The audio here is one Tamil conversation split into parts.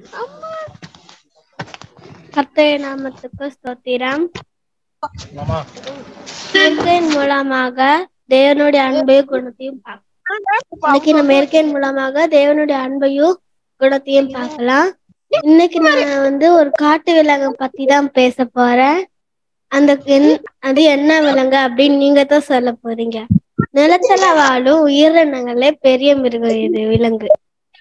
கர்த்தருடைய நாமத்துக்கு ஸ்தோத்திரம் இயற்கையின் மூலமாக தேவனுடைய அன்பையும் குணத்தையும் பார்க்கலாம் இன்னைக்கு நம்ம இயற்கையின் மூலமாக தேவனுடைய அன்பையும் குணத்தையும் பார்க்கலாம் இன்னைக்கு நான் வந்து ஒரு காட்டு விலங்கை பத்தி தான் பேச போறேன் அந்த என்- அது என்ன விலங்கு அப்படின்னு நீங்க தான் சொல்ல போறீங்க நிலத்துல வாழும் உயிரினங்களே பெரிய மிருகம் இது விலங்கு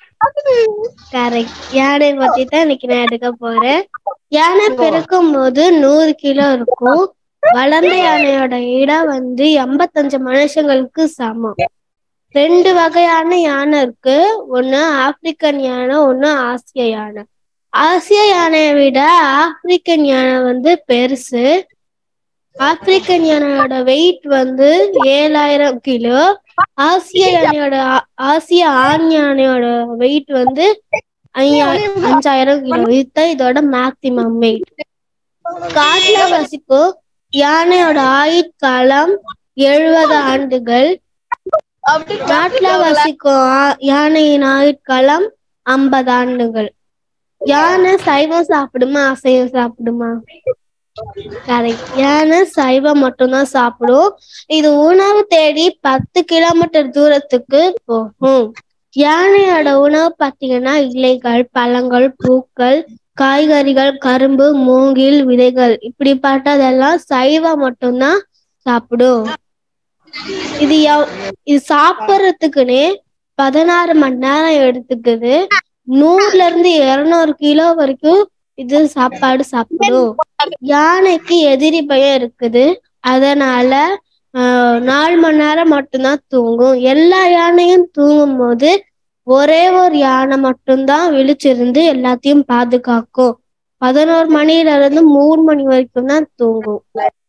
கரெக்ட் யானை பத்தி தான் இன்னைக்கு நான் எடுக்க போறேன் யானை பிறக்கும் போது நூறு கிலோ இருக்கும் வளர்ந்த யானையோட இடம் வந்து எண்பத்தஞ்சு மனுஷங்களுக்கு சமம் ரெண்டு வகையான யானை இருக்கு ஒண்ணு ஆப்பிரிக்கன் யானை ஒண்ணு ஆசிய யானை ஆசிய யானையை விட ஆப்பிரிக்கன் யானை வந்து பெருசு ஆப்பிரிக்கன் யானையோட வெயிட் வந்து ஏழாயிரம் கிலோ ஆசிய யானையோட ஆ- ஆசிய ஆண் யானையோட வெயிட் வந்து ஐயா- அஞ்சாயிரம் கிலோ இதுதான் இதோட மேக்சிமம் வெயிட் காட்டுல வசிக்கும் யானையோட ஆயுட்காலம் எழுபது ஆண்டுகள் நாட்டுல வசிக்கும் ஆ- யானையின் ஆயுட்காலம் ஐம்பது ஆண்டுகள் யானை சைவம் சாப்பிடுமா அசைவம் சாப்பிடுமா கரெக்ட் யானை சைவம் மட்டும்தான் சாப்பிடும் இது உணவு தேடி பத்து கிலோமீட்டர் தூரத்துக்கு போகும் யானையோட உணவு பார்த்தீங்கன்னா இலைகள் பழங்கள் பூக்கள் காய்கறிகள் கரும்பு மூங்கில் விதைகள் இப்படிப்பட்டதெல்லாம் சைவம் மட்டும்தான் சாப்பிடும் இது எவ்- இது சாப்பிட்றதுக்குன்னே பதினாறு மணி நேரம் எடுத்துக்குது நூறுல இருந்து இருநூறு கிலோ வரைக்கும் இது சாப்பாடு சாப்பிடும் யானைக்கு எதிரி பயம் இருக்குது அதனால ஆஹ், நாலு மணி நேரம் மட்டும்தான் தூங்கும் எல்லா யானையும் தூங்கும் போது ஒரே ஒரு யானை மட்டும்தான் விழிச்சிருந்து எல்லாத்தையும் பாதுகாக்கும் பதினோரு மணில இருந்து மூணு மணி வரைக்கும் தான் தூங்கும்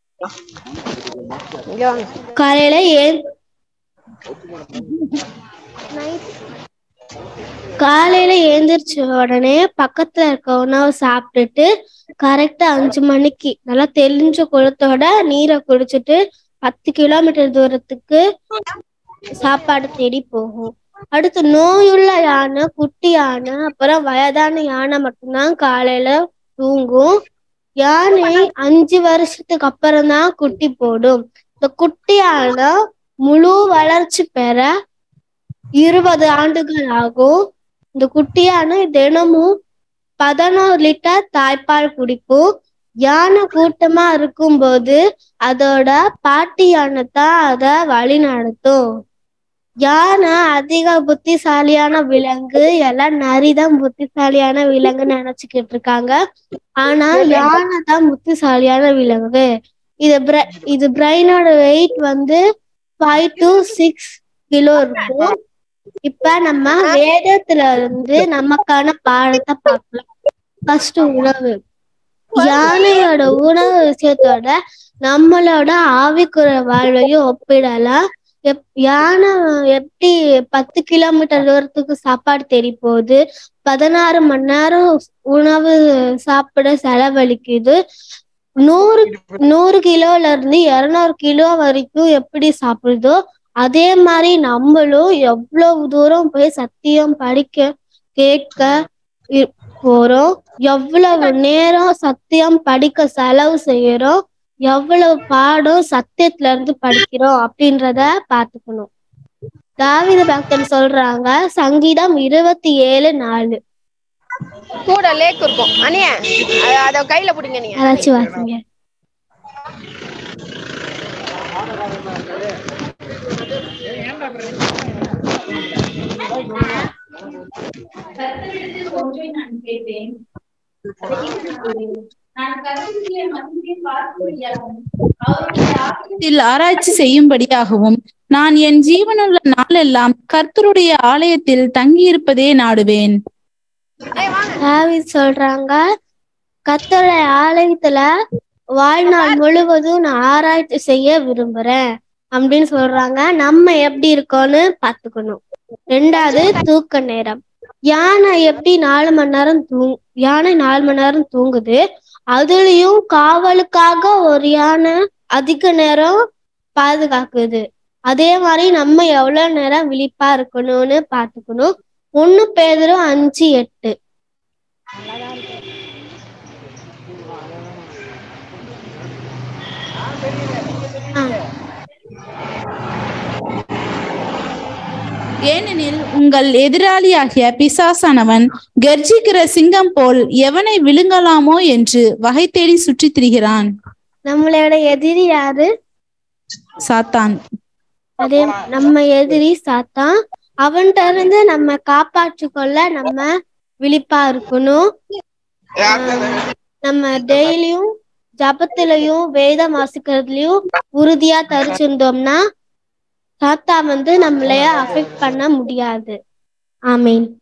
இங்க வாங்க காலையில ஏன் காலையில எழுந்திரிச்ச உடனே பக்கத்துல இருக்க உணவை சாப்பிட்டுட்டு கரெக்டா அஞ்சு மணிக்கு நல்லா தெளிஞ்ச குளத்தோட நீரை குடிச்சிட்டு பத்து கிலோமீட்டர் தூரத்துக்கு சாப்பாடு தேடி போகும் அடுத்து நோயுள்ள யானை குட்டி யானை அப்புறம் வயதான யானை மட்டும்தான் காலையில தூங்கும் யானை அஞ்சு வருஷத்துக்கு அப்புறம் தான் குட்டி போடும் இந்த குட்டி யானை முழு வளர்ச்சி பெற இருபது ஆண்டுகள் ஆகும் இந்த குட்டியான தினமும் பதினோரு லிட்டர் தாய்ப்பால் குடிக்கும் யானை கூட்டமா இருக்கும்போது அதோட பாட்டி யானை தான் அதை வழி நடத்தும் யானை அதிக புத்திசாலியான விலங்கு எல்லாம் நரிதான் புத்திசாலியான விலங்குன்னு நினைச்சுக்கிட்டு இருக்காங்க ஆனா யானை தான் புத்திசாலியான விலங்கு இது பிர- இது பிரெயினோட வெயிட் வந்து ஃபைவ் டு சிக்ஸ் கிலோ இருக்கும் இப்ப நம்ம வேதத்துல இருந்து நமக்கான பாடத்தை பார்க்கலாம் ஃபர்ஸ்ட் உணவு யானையோட உணவு விஷயத்தோட நம்மளோட ஆவிக்குற வாழ்வையும் ஒப்பிடலாம் எப் யானை எப்படி பத்து கிலோமீட்டர் தூரத்துக்கு சாப்பாடு தேடி போகுது பதினாறு மணி நேரம் உணவு சாப்பிட செலவழிக்குது நூறு நூறு கிலோல இருந்து இருநூறு கிலோ வரைக்கும் எப்படி சாப்பிடுதோ அதே மாதிரி நம்மளும் எவ்வளவு தூரம் போய் சத்தியம் படிக்க கேட்க இ- போறோம் எவ்வளவு நேரம் சத்தியம் படிக்க செலவு செய்யறோம் எவ்வளவு பாடம் சத்தியத்துல இருந்து படிக்கிறோம் அப்படின்றத பார்த்துக்கணும் தாவித பக்தன் சொல்றாங்க சங்கீதம் இருபத்தி ஏழு நாலு கூட லேக் இருக்கும் அண்ணிய அத கையில பிடிங்க நீங்க யாராச்சும் வாசிங்க கர்த்தரிடத்தில் ஒன்றை நான் கேட்டேன் அதை எனக்கு கொடும். நான் கர்த்தருடைய மகிமையை பார்க்கும்படியாகவும், அவருடைய ஆலயத்தில் இதில் ஆராய்ச்சி செய்யும்படியாகவும் நான் என் ஜீவனுள்ள நாளெல்லாம் கர்த்தருடைய ஆலயத்தில் தங்கியிருப்பதே நாடுவேன் தாவீது சொல்றாங்க கர்த்தருடைய ஆலயத்துல வாழ்நாள் முழுவதும் நான் ஆராய்ச்சி செய்ய விரும்புறேன் அப்படின்னு சொல்றாங்க நம்ம எப்படி இருக்கோம்னு பாத்துக்கணும் ரெண்டாவது தூக்க நேரம் யானை எப்படி நாலு மணி நேரம் தூங் யானை நாலு மணி நேரம் தூங்குது அதுலயும் காவலுக்காக ஒரு யானை அதிக நேரம் பாதுகாக்குது அதே மாதிரி நம்ம எவ்வளவு நேரம் விழிப்பா இருக்கணும்னு பாத்துக்கணும் ஒண்ணு பேதரும் அஞ்சு எட்டு நல்லாதான் இருக்கு ஏனெனில் உங்கள் எதிராளியாகிய பிசாசானவன் கர்ஜிக்கிற சிங்கம் போல் எவனை விழுங்கலாமோ என்று வகை தேடி சுற்றித் திரிகிறான் நம்மளோட எதிரி யாரு சாத்தான் அதே நம்ம எதிரி சாத்தான் அவன்கிட்ட இருந்து நம்ம காப்பாற்றி கொள்ள நம்ம விழிப்பா இருக்கணும் ஆஹ் நம்ம டெய்லியும் ஜபத்திலையும் வேதம் வாசிக்கிறதுலயும் உறுதியா தரிச்சிருந்தோம்னா சாத்தா வந்து நம்மளைய அஃபெக்ட் பண்ண முடியாது ஆமீன்